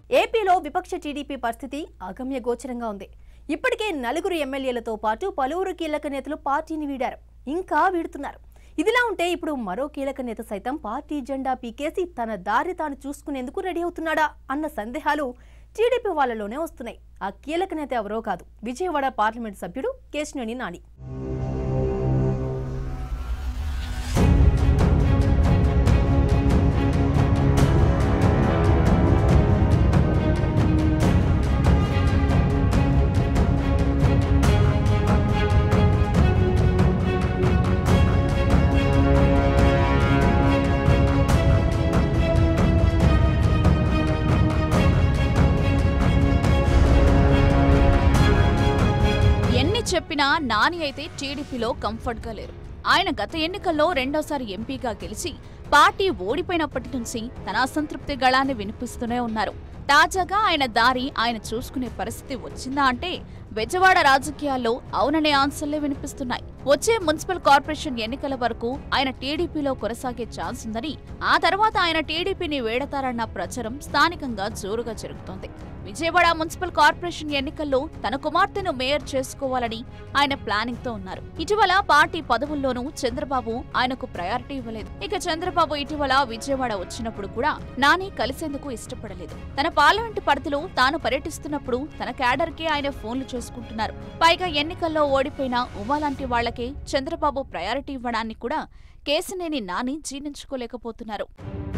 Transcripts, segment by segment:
ఏపీలో విపక్ష టీడీపీ పరిస్థితి అగమ్య గోచరంగా ఉంది ఇప్పటికే నలుగురు ఎమ్మెల్యేలతో పాటు పలువురు కీలక నేతలు పార్టీని వీడారు ఇంకా వీడుతున్నారు ఇదిలా ఉంటే ఇప్పుడు మరో కీలక నేత సైతం పార్టీ జెండా పీకేసి తన దారి తాను చూసుకునేందుకు రెడీ అవుతున్నాడా అన్న సందేహాలు టీడీపీ వాళ్ళలోనే వస్తున్నాయి ఆ కీలక నేత ఎవరో కాదు విజయవాడ పార్లమెంట్ సభ్యుడు కేశినేని నాని ఎన్ని చెప్పినా నాని అయితే టీడీపీలో కంఫర్ట్ గా లేరు ఆయన గత ఎన్నికల్లో రెండోసారి ఎంపీగా గెలిచి పార్టీ ఓడిపోయినప్పటి నుంచి తన అసంతృప్తి గళాన్ని వినిపిస్తూనే ఉన్నారు తాజాగా ఆయన దారి ఆయన చూసుకునే పరిస్థితి వచ్చిందా అంటే బెజవాడ రాజకీయాల్లో అవుననే ఆన్సర్లే వినిపిస్తున్నాయి వచ్చే మున్సిపల్ కార్పొరేషన్ ఎన్నికల వరకు ఆయన టీడీపీలో కొనసాగే ఛాన్స్ ఉందని ఆ తర్వాత ఆయన టీడీపీని వేడతారన్న ప్రచారం స్థానికంగా జోరుగా జరుగుతోంది విజయవాడ మున్సిపల్ కార్పొరేషన్ ఎన్నికల్లో తన కుమార్తెను మేయర్ చేసుకోవాలని ఆయన ప్లానింగ్ తో ఉన్నారు ఇటీవల పార్టీ పదవుల్లోనూ చంద్రబాబు ఆయనకు ప్రయారిటీ ఇవ్వలేదు ఇక చంద్రబాబు ఇటీవల విజయవాడ వచ్చినప్పుడు కూడా నాని కలిసేందుకు ఇష్టపడలేదు తన పార్లమెంటు పరిధిలో తాను పర్యటిస్తున్నప్పుడు తన క్యాడర్ కి ఆయన ఫోన్లు చేసుకుంటున్నారు పైగా ఎన్నికల్లో ఓడిపోయిన ఉమా లాంటి వాళ్లకే చంద్రబాబు ప్రయారిటీ ఇవ్వడాన్ని కూడా కేసినేని నాని జీర్ణించుకోలేకపోతున్నారు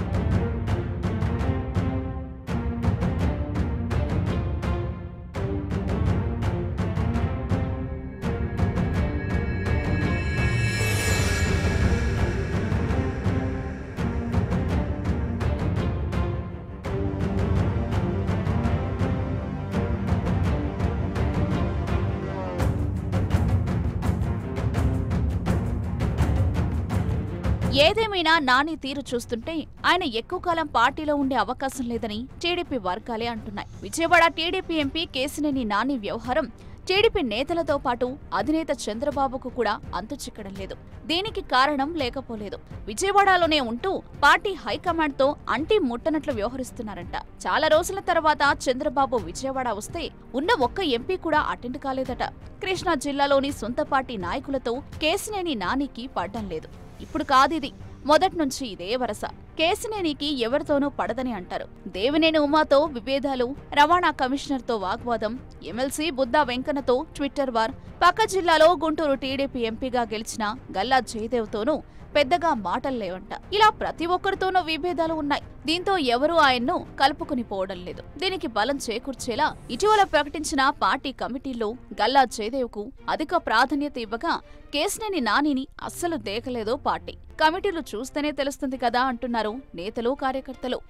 ఏదేమైనా నాని తీరు చూస్తుంటే ఆయన ఎక్కువ కాలం పార్టీలో ఉండే అవకాశం లేదని టీడీపీ వర్గాలే అంటున్నాయి విజయవాడ టీడీపీ ఎంపీ కేసినేని నాని వ్యవహారం టీడీపీ నేతలతో పాటు అధినేత చంద్రబాబుకు కూడా అంతు చిక్కడం లేదు దీనికి కారణం లేకపోలేదు విజయవాడలోనే ఉంటూ పార్టీ హైకమాండ్ తో అంటి ముట్టనట్లు వ్యవహరిస్తున్నారంట చాలా రోజుల తర్వాత చంద్రబాబు విజయవాడ వస్తే ఉన్న ఒక్క ఎంపీ కూడా అటెండ్ కాలేదట కృష్ణా జిల్లాలోని సొంత పార్టీ నాయకులతో కేసినేని నానికి పడ్డం లేదు ఇప్పుడు కాదిది మొదట్నుంచి ఇదే వరస కేసినేనికి ఎవరితోనూ పడదని అంటారు దేవినేని ఉమాతో విభేదాలు రవాణా కమిషనర్తో వాగ్వాదం ఎమ్మెల్సీ బుద్దా వెంకన్నతో ట్విట్టర్ వార్ పక్క జిల్లాలో గుంటూరు టీడీపీ ఎంపీగా గెలిచిన గల్లా జయదేవ్తోనూ పెద్దగా మాటలు లేవంట ఇలా ప్రతి ఒక్కరితోనూ విభేదాలు ఉన్నాయి దీంతో ఎవరూ ఆయన్ను కలుపుకుని పోవడం లేదు దీనికి బలం చేకూర్చేలా ఇటీవల ప్రకటించిన పార్టీ కమిటీల్లో గల్లా జయదేవ్కు అధిక ప్రాధాన్యత ఇవ్వగా కేసినేని నానిని అస్సలు దేకలేదో పార్టీ కమిటీలు చూస్తేనే తెలుస్తుంది కదా అంటున్నారు నేతలు కార్యకర్తలు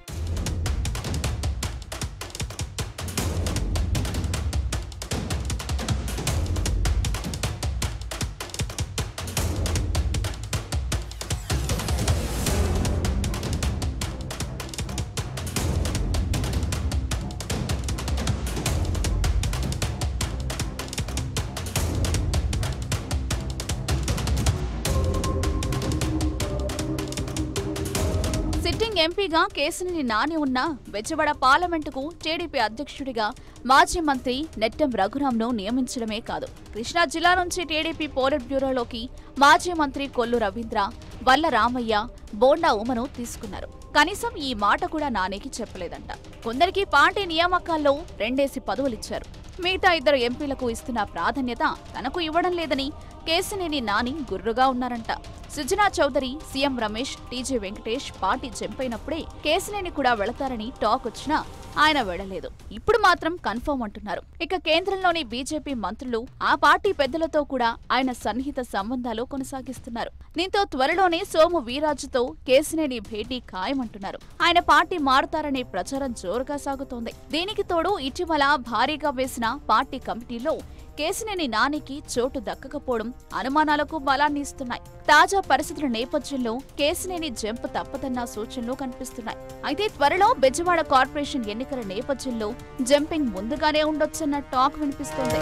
సిట్టింగ్ ఎంపీగా కేసుని నాని ఉన్న బెజవాడ పార్లమెంటుకు టీడీపీ అధ్యక్షుడిగా మాజీ మంత్రి నెట్టెం రఘురాంను నియమించడమే కాదు కృష్ణా జిల్లా నుంచి టీడీపీ పోలిట్ బ్యూరోలోకి మాజీ మంత్రి కొల్లు రవీంద్ర వల్ల రామయ్య బోండా ఉమను తీసుకున్నారు కనీసం ఈ మాట కూడా నానికి చెప్పలేదంట కొందరికి పార్టీ నియామకాల్లో రెండేసి పదవులిచ్చారు మిగతా ఇద్దరు ఎంపీలకు ఇస్తున్న ప్రాధాన్యత తనకు ఇవ్వడం లేదని కేసినేని నాని గుర్రుగా ఉన్నారంట Sujana Chowdary CM Ramesh TG Venkatesh party చెంపైనప్పుడే కేసినేని కూడా వెళతారని టాక్ వచ్చినా ఆయన వెళ్లలేదు ఇప్పుడు మాత్రం కన్ఫర్మ్ అంటున్నారు ఇక కేంద్రంలోని బీజేపీ మంత్రులు ఆ పార్టీ పెద్దలతో కూడా ఆయన సన్నిహిత సంబంధాలు కొనసాగిస్తున్నారు దీంతో త్వరలోనే సోము వీరాజుతో కేసినేని భేటీ ఖాయమంటున్నారు ఆయన పార్టీ మారుతారనే ప్రచారం జోరుగా సాగుతోంది దీనికి తోడు ఇటీవల భారీగా వేసిన పార్టీ కమిటీలో కేసినేని నానికి చోటు దక్కకపోవడం అనుమానాలకు బలాన్ని ఇస్తున్నాయి తాజా పరిస్థితుల నేపథ్యంలో కేసినేని జంప్ తప్పదన్న సూచనలు కనిపిస్తున్నాయి అయితే త్వరలో బెజవాడ కార్పొరేషన్ ఎన్నికల నేపథ్యంలో జంపింగ్ ముందుగానే ఉండొచ్చన్న టాక్ వినిపిస్తోంది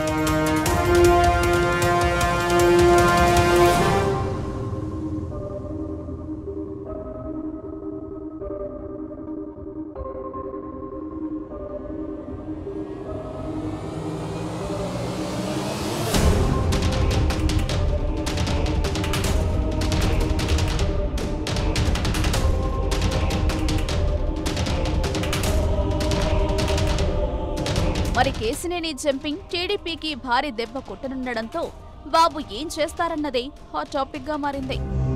మరి కేసినేని జంపింగ్ టీడీపీకి భారీ దెబ్బ కొట్టనుండడంతో బాబు ఏం చేస్తారన్నదే హాట్ టాపిక్ గా మారింది